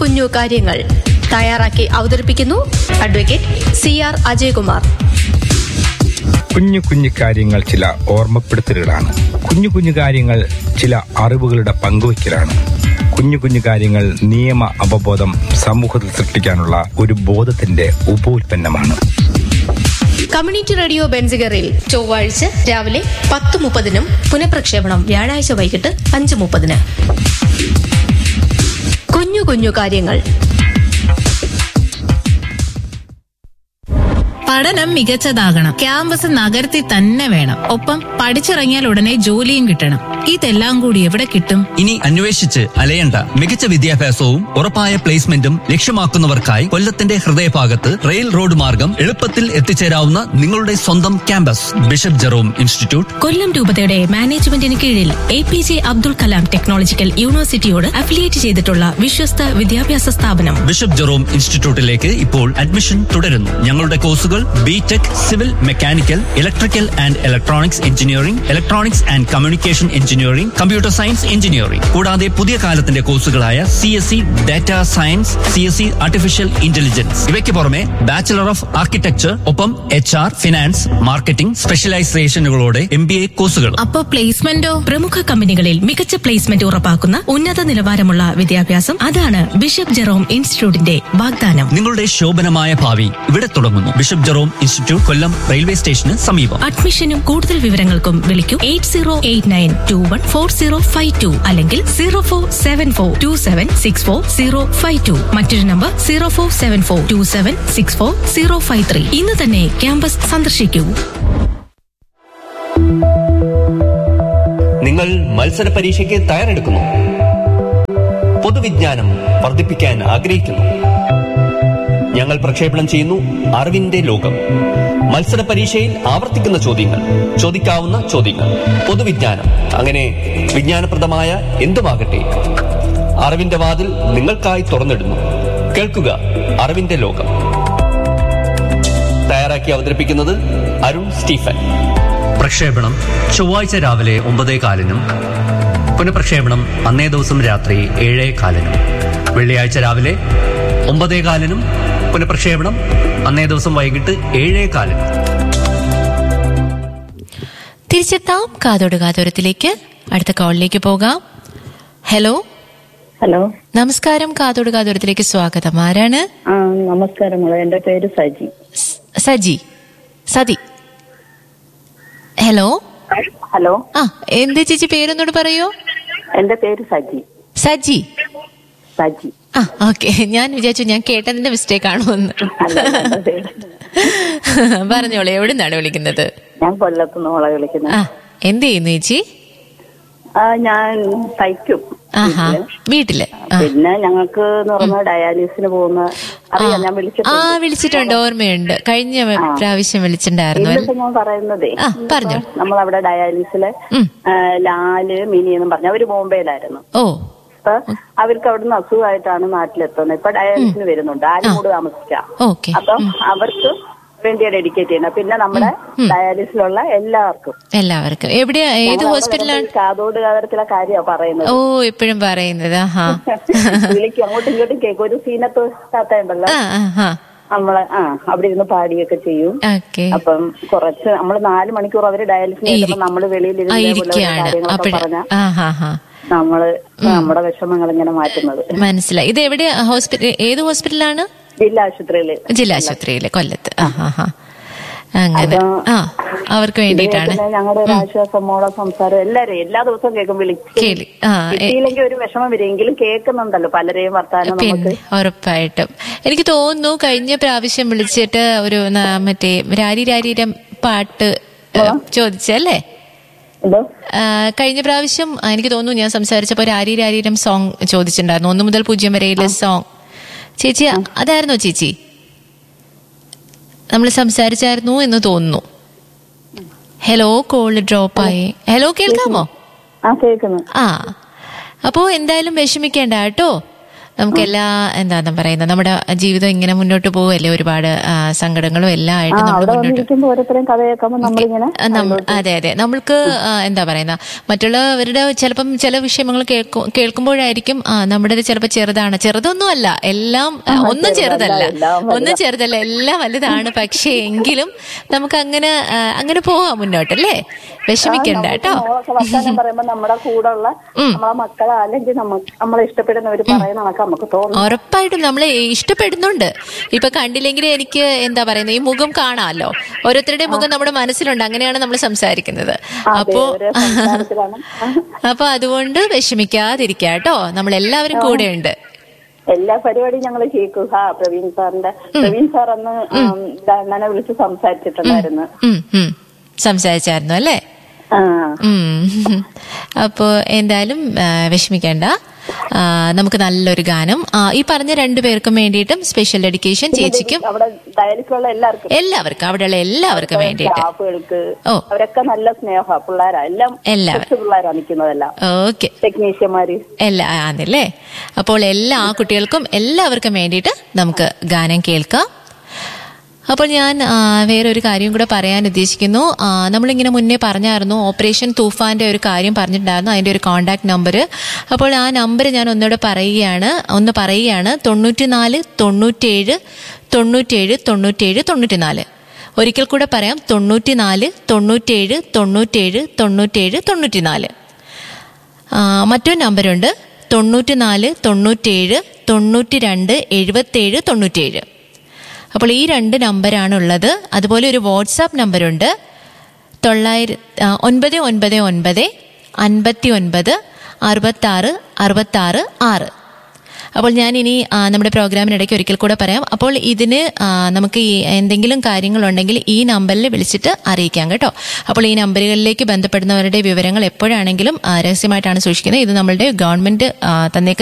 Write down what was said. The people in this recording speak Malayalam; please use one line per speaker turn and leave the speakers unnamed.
കുഞ്ഞു കാര്യങ്ങൾ തയ്യാറാക്കി അവതരിപ്പിക്കുന്നു അഡ്വക്കേറ്റ് സി ആർ അജയകുമാർ
കുഞ്ഞു കുഞ്ഞു കാര്യങ്ങൾ ചില ഓർമ്മപ്പെടുത്തലുകളാണ് കുഞ്ഞു കുഞ്ഞു കാര്യങ്ങൾ ചില അറിവുകളുടെ പങ്കുവയ്ക്കലാണ് കുഞ്ഞു കുഞ്ഞു കാര്യങ്ങൾ നിയമ അവബോധം സമൂഹത്തിൽ സൃഷ്ടിക്കാനുള്ള ഒരു ബോധത്തിന്റെ ഉപോൽപ്പന്നമാണ്
കമ്മ്യൂണിറ്റി റേഡിയോ ബെൻസിഗറിൽ ചൊവ്വാഴ്ച രാവിലെ പത്ത് മുപ്പതിനും പുനഃപ്രക്ഷേപണം വ്യാഴാഴ്ച വൈകിട്ട് അഞ്ച് മുപ്പതിന് കുഞ്ഞു കുഞ്ഞു കാര്യങ്ങൾ
പഠനം മികച്ചതാകണം ക്യാമ്പസ് നഗരത്തിൽ തന്നെ വേണം ഒപ്പം പഠിച്ചിറങ്ങിയാൽ ഉടനെ ജോലിയും കിട്ടണം ഇതെല്ലാം കൂടി എവിടെ കിട്ടും
ഇനി അന്വേഷിച്ച് അലയണ്ട മികച്ച വിദ്യാഭ്യാസവും ഉറപ്പായ പ്ലേസ്മെന്റും ലക്ഷ്യമാക്കുന്നവർക്കായി കൊല്ലത്തിന്റെ ഹൃദയഭാഗത്ത് റെയിൽ റോഡ് മാർഗം എളുപ്പത്തിൽ എത്തിച്ചേരാവുന്ന നിങ്ങളുടെ സ്വന്തം campus bishop Jerome institute
Kollam രൂപതയുടെ മാനേജ്മെന്റിന് കീഴിൽ A P J Abdul Kalam technological യൂണിവേഴ്സിറ്റിയോട് അഫിലിയേറ്റ് ചെയ്തിട്ടുള്ള വിശ്വസ്ത വിദ്യാഭ്യാസ സ്ഥാപനം
ബിഷപ്പ് ജെറോം ഇൻസ്റ്റിറ്റ്യൂട്ടിലേക്ക് ഇപ്പോൾ അഡ്മിഷൻ തുടരുന്നു ഞങ്ങളുടെ കോഴ്സുകൾ B tech civil mechanical electrical and electronics engineering electronics and communication engineering computer science engineering കൂടാതെ പുതിയ കാലത്തിന്റെ കോഴ്സുകളായ C S C data science C S C artificial intelligence ഇവയ്ക്ക് പുറമെ ബാച്ചിലർ ഓഫ് ആർക്കിടെക്ചർ ഒപ്പം എച്ച് ആർ ഫിനാൻസ് മാർക്കറ്റിംഗ് സ്പെഷ്യലൈസേഷനുകളോടെ എം ബി എ കോഴ്സുകൾ
അപ്പോ പ്ലേസ്മെന്റോ പ്രമുഖ കമ്പനികളിൽ മികച്ച പ്ലേസ്മെന്റ് ഉറപ്പാക്കുന്ന ഉന്നത നിലവാരമുള്ള വിദ്യാഭ്യാസം അതാണ് ബിഷപ്പ് ജെറോം ഇൻസ്റ്റിറ്റ്യൂട്ടിന്റെ വാഗ്ദാനം
നിങ്ങളുടെ ശോഭനമായ ഭാവി ഇവിടെ തുടങ്ങുന്നു bishop Jerome institute Kollam railway സ്റ്റേഷന് സമീപം
അഡ്മിഷനും കൂടുതൽ വിവരങ്ങൾക്കും വിളിക്കൂ eight zero eight nine two one four zero five two അല്ലെങ്കിൽ zero four seven four two seven six four zero five two മറ്റൊരു number zero four seven four two seven six four zero five three ഇന്ന് തന്നെ ക്യാമ്പസ് സന്ദർശിക്കൂ
നിങ്ങൾ മത്സര പരീക്ഷയ്ക്ക് തയ്യാറെടുക്കുന്നു പൊതുവിജ്ഞാനം വർദ്ധിപ്പിക്കാൻ ആഗ്രഹിക്കുന്നു ഞങ്ങൾ പ്രക്ഷേപണം ചെയ്യുന്നു അറിവിന്റെ ലോകം മത്സര പരീക്ഷയിൽ ആവർത്തിക്കുന്ന ചോദ്യങ്ങൾ ചോദിക്കാവുന്ന ചോദ്യങ്ങൾ പൊതുവിജ്ഞാനം അങ്ങനെ വിജ്ഞാനപ്രദമായ എന്തുമാകട്ടെ അറിവിന്റെ വാതിൽ നിങ്ങൾക്കായി തുറന്നിടുന്നു കേൾക്കുക അറിവിന്റെ ലോകം തയ്യാറാക്കി അവതരിപ്പിക്കുന്നത് അരുൺ സ്റ്റീഫൻ പ്രക്ഷേപണം ചൊവ്വാഴ്ച രാവിലെ ഒമ്പതേ കാലിനും പുനഃപ്രക്ഷേപണം അന്നേ ദിവസം രാത്രി ഏഴേ കാലിനും വെള്ളിയാഴ്ച രാവിലെ ഒമ്പതേ കാലിനും പുനഃപ്രക്ഷേപണം അന്നേ ദിവസം വൈകിട്ട് ഏഴേ കാലിനും
തിരിച്ചെത്താം കാതോട് കാതോരത്തിലേക്ക് അടുത്ത കോളിലേക്ക് പോകാം ഹലോ
ഹലോ
നമസ്കാരം കാതോട് കാതോരത്തിലേക്ക് സ്വാഗതം ആരാണ്
ആ നമസ്കാരം മോളെ എന്റെ പേര് സജി
സ്- സജി സതി ഹലോ
ഹലോ
ആ എന്ത് ചേച്ചി പേരൊന്നോട് പറയോ
എന്റെ പേര് സജി
സജി
സജി
ആ ഓക്കെ ഞാൻ വിചാരിച്ചു ഞാൻ കേട്ടതിന്റെ മിസ്റ്റേക്ക് ആണോ എന്ന്
അല്ല, എന്റെ പേര്.
പറഞ്ഞോളൂ എവിടെ നിന്നാണ് വിളിക്കുന്നത്
ഞാൻ കൊല്ലത്തുനിന്ന് മോളെ വിളിക്കുന്നത്
ആ എന്ത് ചെയ്യുന്നു ചേച്ചി
ആ ഞാൻ തയ്ക്കും
ആഹാ
വീട്ടില്.
വീട്ടില് ആ.
പിന്നെ ഞങ്ങൾക്ക് എന്ന് പറഞ്ഞ ഡയാലിസിന് പോകുന്ന അറിയാം ഞാൻ
ആ
വിളിച്ചിട്ടുണ്ട്
വിളിച്ചിട്ടുണ്ട് ഓർമ്മയുണ്ട് കഴിഞ്ഞ പ്രാവശ്യം വിളിച്ചിട്ടുണ്ടായിരുന്നു
ഇന്നിപ്പോ ഞാൻ പറയുന്നതേ
ആ, പറഞ്ഞോ.
നമ്മളവിടെ ഡയാലിസിലെ
ഉം.
ആ, ലാല് മിനി എന്നും പറഞ്ഞ അവര് ബോംബെയിലായിരുന്നു
ഓ
അപ്പൊ അവർക്ക് അവിടുന്ന് അസുഖമായിട്ടാണ് നാട്ടിലെത്തുന്നത് ഇപ്പൊ ഡയാലിസിന് വരുന്നുണ്ട് ആലുമൂട് താമസിക്കാം
ഓക്കെ
അപ്പം അവർക്ക് വേണ്ടിയാ ഡെഡിക്കേറ്റ് ചെയ്യുന്നത് പിന്നെ നമ്മുടെ ഡയാലിസിലുള്ള എല്ലാവർക്കും
എല്ലാവർക്കും എവിടെയാ ഏത്
ഞങ്ങൾ
ഹോസ്പിറ്റലാണ്
അവിടെ കാതോട് കാതരത്തിലെ കാര്യമാണ് പറയുന്നത്
ഓ എപ്പോഴും പറയുന്നത് ആഹാ
വിളിക്കും അങ്ങോട്ടും ഇങ്ങോട്ടും കേൾക്കും ഒരു സീനത്ത് താത്തയുണ്ടല്ലോ
ആ ആ ആ
നമ്മളെ ആ അവിടെ ഇരുന്ന് പാടിയൊക്കെ ചെയ്യും
ഓക്കെ
അപ്പം കുറച്ച് നമ്മൾ നാല് മണിക്കൂർ അവര് ഡയാലിസിന്
ഇരി-
നമ്മള് വെളിയിൽ
ആ
ഇരുന്ന് ഇതേപോലെ ഓരോ
ഇരിക്കുകയാണ്
കാര്യങ്ങളൊക്കെ
അപ്പോഴ
പറഞ്ഞ
ആ ഹാ ഹാ
നമ്മള് നമ്മുടെ വിഷമങ്ങൾ ഇങ്ങനെ മാറ്റുന്നത്
മനസ്സിലായി ഇത് എവിടെ ഹോസ്പിറ്റൽ ഏത് ഹോസ്പിറ്റലാണ്
ജില്ലാ ആശുപത്രിയില്
ജില്ലാ ആശുപത്രിയിലെ കൊല്ലത്ത് ആ ഹാ ഹാ അങ്ങനെ
അപ്പൊ
ആ അവർക്ക് വേണ്ടിയിട്ടാണ്
പിന്നെ ഞങ്ങളുടെ ഒരു ആശ്വാസം മോളെ സംസാരം എല്ലാരും എല്ലാ ദിവസവും കേൾക്കും വിളിക്കും
കേളി ആ എ-
കിട്ടിയില്ലെങ്കിൽ ഒരു വിഷമം വരെങ്കിലും കേൾക്കുന്നുണ്ടല്ലോ പലരെയും വർത്താനം നമുക്ക്
പിന്നെ ഉറപ്പായിട്ടും എനിക്ക് തോന്നുന്നു കഴിഞ്ഞ പ്രാവശ്യം വിളിച്ചിട്ട് ഒരു ന- മറ്റേ രാരി രാരീരം പാട്ട് ഏ, ചോദിച്ചല്ലേ
എന്തോ
ആ, കഴിഞ്ഞ പ്രാവശ്യം ആ, എനിക്ക് തോന്നുന്നു ഞാൻ സംസാരിച്ചപ്പോൾ രാരി രാരീരം സോങ് ചോദിച്ചിട്ടുണ്ടായിരുന്നു ഒന്ന് മുതൽ പൂജ്യം വരെയിലെ സോങ് ചേച്ചി അതായിരുന്നോ ചേച്ചി നമ്മൾ സംസാരിച്ചായിരുന്നു എന്ന് തോന്നുന്നു ഹലോ കോള് ഡ്രോപ്പ് ആയി ഹലോ കേൾക്കാമോ
ആ കേൾക്കുന്നു
ആ അപ്പോൾ എന്തായാലും വിഷമിക്കേണ്ട കേട്ടോ നമുക്ക് എല്ലാ എന്താ പറയുന്നത് നമ്മുടെ ജീവിതം ഇങ്ങനെ മുന്നോട്ട് പോവല്ലേ ഒരുപാട് ആ, സങ്കടങ്ങളും എല്ലാം
ആ
ആയിട്ട് നമ്മൾ
അവിടെ
മുന്നോട്ട്
വന്നിരിക്കുമ്പോ ഓരോരുത്തരും കഥ കേൾക്കുമ്പോ നമ്മളിങ്ങനെ
ആ, നമ്മ- അതെ അതെ നമ്മൾക്ക് ആ, എന്താ പറയുന്ന മറ്റുള്ളവരുടെ ചിലപ്പം ചില വിഷയങ്ങൾ കേൾക്കും കേൾക്കുമ്പോഴായിരിക്കും ആ നമ്മുടെ ചിലപ്പോൾ ചെറുതാണ് ചെറുതൊന്നും അല്ല എല്ലാം ആ, ഒന്നും ചെറുതല്ല
എല്ലാം വലുതാ.
ഒന്നും ചെറുതല്ല എല്ലാം വലുതാണ് പക്ഷേ എങ്കിലും നമുക്ക് അങ്ങനെ ആ, അങ്ങനെ പോവാം മുന്നോട്ടല്ലേ വിഷമിക്കണ്ട കേട്ടോ
നമ്മളൊക്കെ വർത്താനം പറയുമ്പോ നമ്മുടെ കൂടെ ഉള്ള നമ്മളെ മക്കളെ അല്ലെങ്കിൽ നമുക്ക് നമ്മളെ ഇഷ്ടപ്പെടുന്നവർ പറയുന്ന കണക്ക് നമുക്ക് തോന്നും
ഉറപ്പായിട്ടും നമ്മളെ ഇഷ്ടപ്പെടുന്നുണ്ട് ഇപ്പൊ കണ്ടില്ലെങ്കിൽ എനിക്ക് എന്താ പറയുന്നത് ഈ മുഖം കാണാമല്ലോ ഓരോരുത്തരുടെ മുഖം നമ്മുടെ മനസ്സിലുണ്ട് അങ്ങനെയാണ് നമ്മൾ സംസാരിക്കുന്നത് അപ്പോ
ഓരോ സംസാരത്തിലാണ്
അപ്പൊ അതുകൊണ്ട് വിഷമിക്കാതിരിക്കുക കേട്ടോ നമ്മൾ എല്ലാവരും കൂടെയുണ്ട്
എല്ലാ പരിപാടിയും ഞങ്ങൾ കേൾക്കും ഹാ പ്രവീൺ സാറിന്റെ പ്രവീൺ സാർ അന്ന് ഉം, ദാണ്ണനെ വിളിച്ച് സംസാരിച്ചിട്ടുണ്ടായിരുന്നു
ഉം, ഉം. സംസാരിച്ചായിരുന്നു അല്ലേ
ആ
ഉം. അപ്പോ എന്തായാലും ആ, വിഷമിക്കേണ്ട ആ, നമുക്ക് നല്ലൊരു ഗാനം ആ, ഈ പറഞ്ഞ രണ്ടുപേർക്കും വേണ്ടിയിട്ടും സ്പെഷ്യൽ ഡെഡിക്കേഷൻ ചേച്ചിക്കും
അവിടെ ഡയലിക്കുള്ള എല്ലാവർക്കും
എല്ലാവർക്കും അവിടെയുള്ള എല്ലാവർക്കും വേണ്ടിയിട്ട്
സ്റ്റാഫുകൾക്ക്
ഓ.
അവരൊക്കെ നല്ല സ്നേഹ പിള്ളേരാ എല്ലാം
എല്ലാവരും.
കൊച്ചു പിള്ളേരാ നിൽക്കുന്നതെല്ലാം
ഓക്കെ
ടെക്നീഷ്യന്മാര്
എല്ലാ ആണല്ലേ അപ്പോൾ എല്ലാ ആ കുട്ടികൾക്കും എല്ലാവർക്കും വേണ്ടിയിട്ട് നമുക്ക് ഗാനം കേൾക്കാം അപ്പോൾ ഞാൻ ആ, വേറൊരു കാര്യം കൂടെ പറയാൻ ഉദ്ദേശിക്കുന്നു ആ, നമ്മളിങ്ങനെ മുന്നേ പറഞ്ഞായിരുന്നു ഓപ്പറേഷൻ തൂഫാന്റെ ഒരു കാര്യം പറഞ്ഞിട്ടുണ്ടായിരുന്നു അതിന്റെ ഒരു കോണ്ടാക്ട് നമ്പർ അപ്പോൾ ആ നമ്പർ ഞാൻ ഒന്നുകൂടെ പറയുകയാണ് ഒന്ന് പറയുകയാണ് തൊണ്ണൂറ്റിനാല് തൊണ്ണൂറ്റേഴ് തൊണ്ണൂറ്റേഴ് തൊണ്ണൂറ്റേഴ് തൊണ്ണൂറ്റിനാല് ഒരിക്കൽ കൂടെ പറയാം തൊണ്ണൂറ്റിനാല് തൊണ്ണൂറ്റേഴ് തൊണ്ണൂറ്റേഴ് തൊണ്ണൂറ്റേഴ് തൊണ്ണൂറ്റിനാല് ആ, മറ്റൊരു നമ്പറുണ്ട് തൊണ്ണൂറ്റിനാല് തൊണ്ണൂറ്റേഴ് തൊണ്ണൂറ്റി രണ്ട് എഴുപത്തേഴ് തൊണ്ണൂറ്റേഴ് അപ്പോൾ ഈ രണ്ട് നമ്പറാണ് ഉള്ളത് അതുപോലെ ഒരു വാട്സാപ്പ് നമ്പറുണ്ട് തൊള്ളായിര ആ, ഒൻപത് ഒൻപത് ഒൻപത് അൻപത്തി ഒൻപത് അറുപത്താറ് അറുപത്താറ് ആറ് അപ്പോൾ ഞാൻ ഇനി ആ, നമ്മുടെ പ്രോഗ്രാമിനിടയ്ക്ക് ഒരിക്കൽ കൂടെ പറയാം അപ്പോൾ ഇതിന് ആ, നമുക്ക് ഈ എന്തെങ്കിലും കാര്യങ്ങളുണ്ടെങ്കിൽ ഈ നമ്പറിൽ വിളിച്ചിട്ട് അറിയിക്കാം കേട്ടോ അപ്പോൾ ഈ നമ്പറുകളിലേക്ക് ബന്ധപ്പെടുന്നവരുടെ വിവരങ്ങൾ എപ്പോഴാണെങ്കിലും ആ, രഹസ്യമായിട്ടാണ് സൂക്ഷിക്കുന്നത് ഇത് നമ്മളുടെ ഗവൺമെന്റ് ആ, തന്നേക്കുന്ന